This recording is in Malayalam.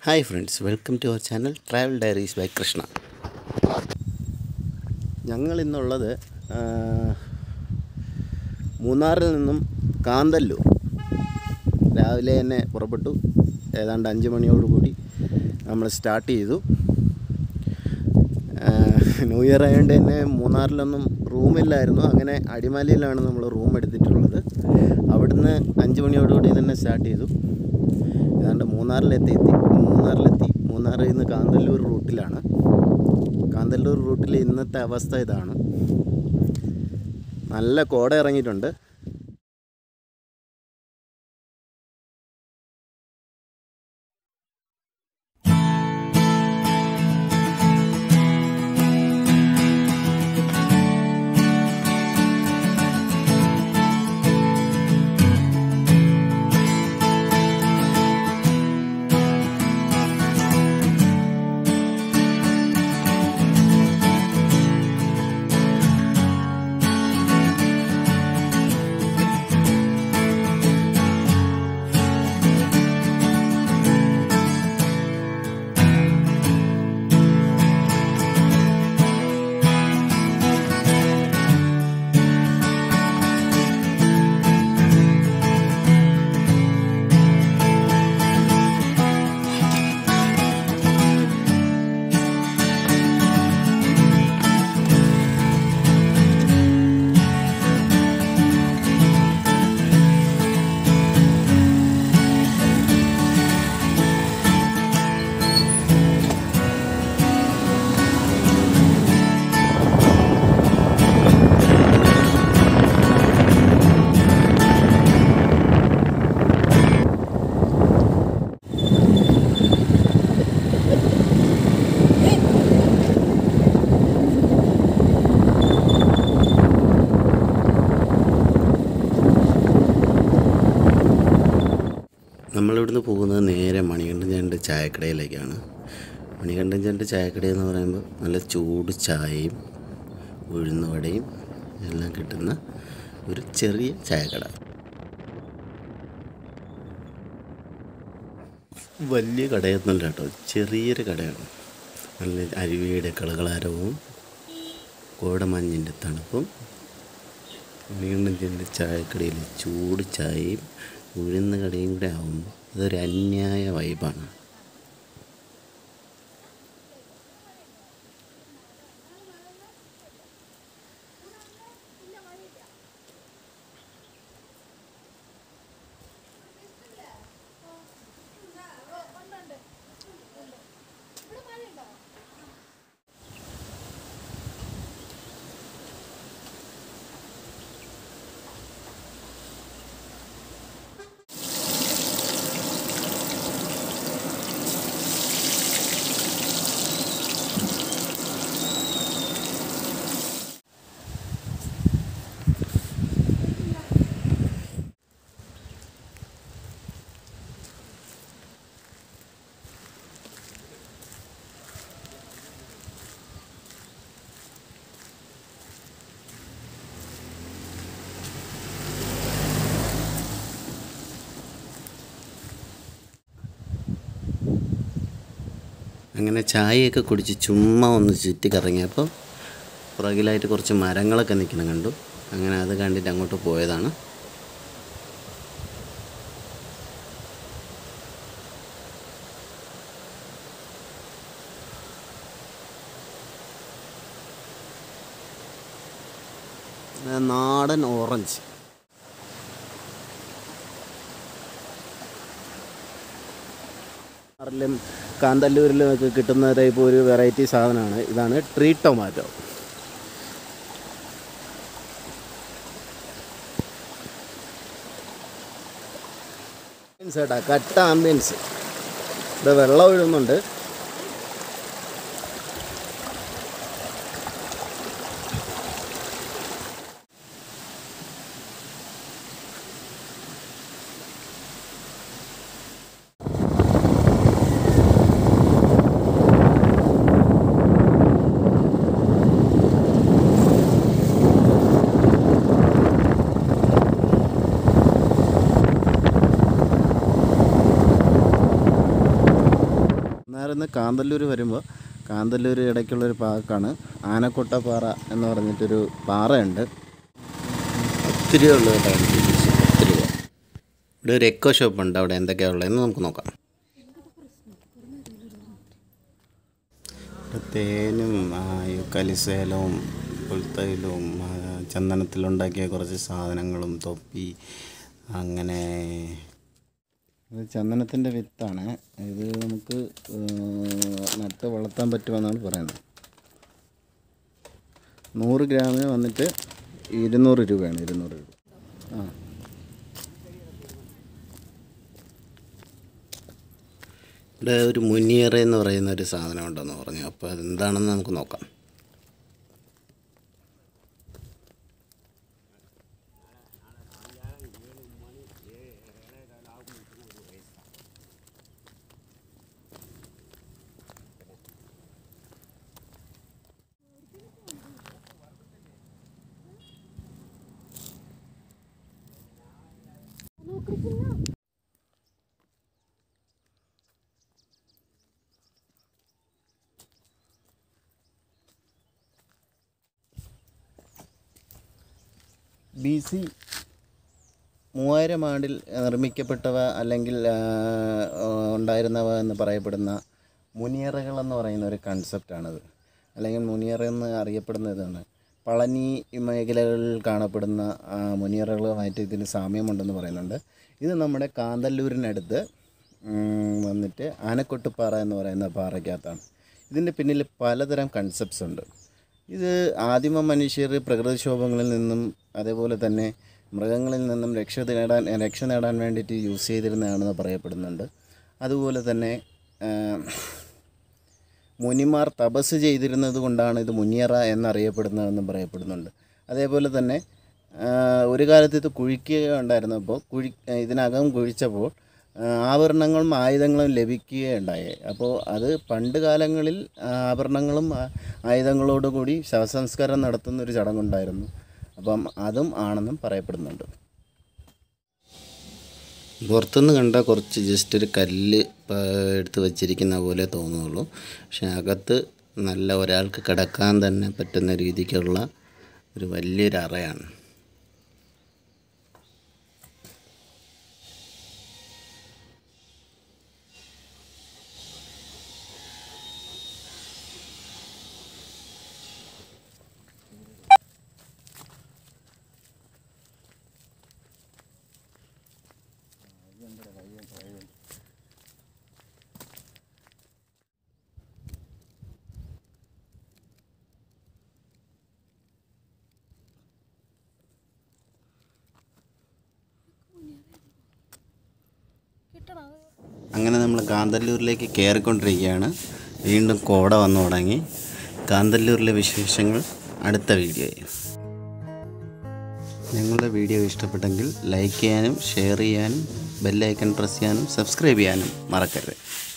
hi friends welcome to our channel travel diaries by Krishna ഞങ്ങൾ ഇന്നുള്ളത് ആ, മൂന്നാറിൽ നിന്നും കാന്തല്ലൂർ രാവിലെ തന്നെ പുറപ്പെട്ടു ഏതാണ്ട് അഞ്ച് മണിയോടുകൂടി നമ്മൾ സ്റ്റാർട്ട് ചെയ്തു ആ, ന്യൂ ഇയർ ആയതുകൊണ്ട് തന്നെ മൂന്നാറിലൊന്നും റൂമില്ലായിരുന്നു അങ്ങനെ അടിമാലിയിലാണ് നമ്മൾ റൂം എടുത്തിട്ടുള്ളത് അവിടുന്ന് അഞ്ച് മണിയോടുകൂടി തന്നെ സ്റ്റാർട്ട് ചെയ്തു ഏതാണ്ട് മൂന്നാറിലെത്തി എത്തി മൂന്നാറിലെത്തി മൂന്നാറിൽ നിന്ന് കാന്തല്ലൂർ റൂട്ടിലാണ് കാന്തല്ലൂർ റൂട്ടിലെ ഇന്നത്തെ അവസ്ഥ ഇതാണ് നല്ല കോട ഇറങ്ങിയിട്ടുണ്ട് നമ്മളിവിടുന്ന് പോകുന്നത് നേരെ മണികണ്ഠൻ ചേട്ടൻ്റെ ചായക്കടയിലേക്കാണ് മണികണ്ഠൻ ചേട്ടൻ്റെ ചായക്കട എന്ന് പറയുമ്പോൾ നല്ല ചൂട് ചായയും ഉഴുന്നുവടയും എല്ലാം കിട്ടുന്ന ഒരു ചെറിയ ചായക്കട വലിയ കടയൊന്നുമില്ല കേട്ടോ ചെറിയൊരു കടയാണ് നല്ല അരുവിയുടെ കളകളാരവും കോടമഞ്ഞിൻ്റെ തണുപ്പും മണികണ്ഠൻ ചേട്ടൻ്റെ ചായക്കടയിൽ ചൂട് ചായയും ഉഴുന്ന കടയും കൂടെ ആകുമ്പോൾ അതൊരു അന്യായ വൈബാണ് അങ്ങനെ ചായയൊക്കെ കുടിച്ച് ചുമ്മാ ഒന്ന് ചുറ്റി കറങ്ങിയപ്പോൾ പുറകിലായിട്ട് കുറച്ച് മരങ്ങളൊക്കെ നിൽക്കണം കണ്ടു അങ്ങനെ അത് കണ്ടിട്ട് അങ്ങോട്ട് പോയതാണ് ആ, നാടൻ ഓറഞ്ച് ിലും കാന്തല്ലൂരിലും ഒക്കെ കിട്ടുന്ന ടൈപ്പ് ഒരു വെറൈറ്റി സാധനമാണ് ഇതാണ് ട്രീ ടൊമാറ്റോ ചേട്ടാ കട്ട ആംബിയൻസ് ഇവിടെ വെള്ളം ഒഴുകുന്നുണ്ട് മൂന്നാറിൽ നിന്ന് കാന്തല്ലൂർ വരുമ്പോൾ കാന്തല്ലൂർ ഇടയ്ക്കുള്ളൊരു പാർക്കാണ് ആനക്കൊട്ടപ്പാറ എന്ന് പറഞ്ഞിട്ടൊരു പാറയുണ്ട് ഒത്തിരി ഉള്ളു കേട്ടോ ഒത്തിരി ഇവിടെ ഒരു എക്കോ ഷോപ്പ് ഉണ്ട് അവിടെ എന്തൊക്കെയാണ് ഉള്ളതെന്ന് നമുക്ക് നോക്കാം ഇവിടെ തേനും ആ, ഈ കലിസേലവും പുൽത്തൈലവും ആ, ചന്ദനത്തിലുണ്ടാക്കിയ കുറച്ച് സാധനങ്ങളും തൊപ്പി അങ്ങനെ ഇത് ചന്ദനത്തിൻ്റെ വിത്താണ് ഇത് നമുക്ക് ഏർ, നട്ട് വളർത്താൻ പറ്റുമെന്നാണ് പറയുന്നത് നൂറ് ഗ്രാമിന് വന്നിട്ട് ഇരുന്നൂറ് രൂപയാണ് ഇരുന്നൂറ് രൂപ ആ ഇവിടെ ഒരു മുനിയറ എന്ന് പറയുന്ന ഒരു സാധനം ഉണ്ടെന്ന് പറഞ്ഞു അപ്പോൾ അതെന്താണെന്ന് നമുക്ക് നോക്കാം ബി സി മൂവായിരം ആണ്ടിൽ നിർമ്മിക്കപ്പെട്ടവ അല്ലെങ്കിൽ ആ, ഉണ്ടായിരുന്നവ എന്ന് പറയപ്പെടുന്ന മുനിയറകൾ എന്ന് പറയുന്ന ഒരു കൺസെപ്റ്റാണത് അല്ലെങ്കിൽ മുനിയറ എന്ന് അറിയപ്പെടുന്ന ഇതാണ് പളനി മേഖലകളിൽ കാണപ്പെടുന്ന ആ, മുനിയറകളുമായിട്ട് ഇതിന് സാമ്യമുണ്ടെന്ന് പറയുന്നുണ്ട് ഇത് നമ്മുടെ കാന്തല്ലൂരിനടുത്ത് ഉം, വന്നിട്ട് ആനക്കൊട്ടുപാറ എന്ന് പറയുന്ന പാറയ്ക്കകത്താണ് ഇതിൻ്റെ പിന്നിൽ പലതരം കൺസെപ്റ്റ്സ് ഉണ്ട് ഇത് ആദിമ മനുഷ്യർ പ്രകൃതിക്ഷോഭങ്ങളിൽ നിന്നും അതേപോലെ തന്നെ മൃഗങ്ങളിൽ നിന്നും രക്ഷ നേടാൻ രക്ഷ നേടാൻ വേണ്ടിയിട്ട് യൂസ് ചെയ്തിരുന്നതാണെന്ന് പറയപ്പെടുന്നുണ്ട് അതുപോലെ തന്നെ ആ, മുനിമാർ തപസ് ചെയ്തിരുന്നത് കൊണ്ടാണ് ഇത് മുനിയറ എന്നറിയപ്പെടുന്നതെന്നും പറയപ്പെടുന്നുണ്ട് അതേപോലെ തന്നെ ആ, ഒരു കാലത്ത് ഇത് കുഴിക്കുക ഉണ്ടായിരുന്നപ്പോൾ കുഴി ഇതിനകം കുഴിച്ചപ്പോൾ ആ, ആഭരണങ്ങളും ആയുധങ്ങളും ലഭിക്കുകയുണ്ടായി അപ്പോൾ അത് പണ്ട് കാലങ്ങളിൽ ആ, ആഭരണങ്ങളും ആ, ആയുധങ്ങളോടുകൂടി ശവസംസ്കാരം നടത്തുന്ന ഒരു ചടങ്ങുണ്ടായിരുന്നു അപ്പം അതും ആണെന്നും പറയപ്പെടുന്നുണ്ട് പുറത്തുനിന്ന് കണ്ടാൽ കുറച്ച് ജസ്റ്റ് ഒരു കല്ല് പ- എടുത്ത് വെച്ചിരിക്കുന്ന പോലെ തോന്നുള്ളൂ പക്ഷെ അകത്ത് നല്ല ഒരാൾക്ക് കിടക്കാൻ തന്നെ പറ്റുന്ന രീതിക്കുള്ള ഒരു വലിയൊരു അറയാണ് അങ്ങനെ നമ്മൾ കാന്തല്ലൂരിലേക്ക് കയറിക്കൊണ്ടിരിക്കുകയാണ് വീണ്ടും കോട വന്നു തുടങ്ങി കാന്തല്ലൂരിലെ വിശേഷങ്ങൾ അടുത്ത വീഡിയോയിൽ ഞങ്ങളുടെ വീഡിയോ ഇഷ്ടപ്പെട്ടെങ്കിൽ ലൈക്ക് ചെയ്യാനും ഷെയർ ചെയ്യാനും ബെല്ലൈക്കൺ പ്രസ് ചെയ്യാനും സബ്സ്ക്രൈബ് ചെയ്യാനും മറക്കരുത്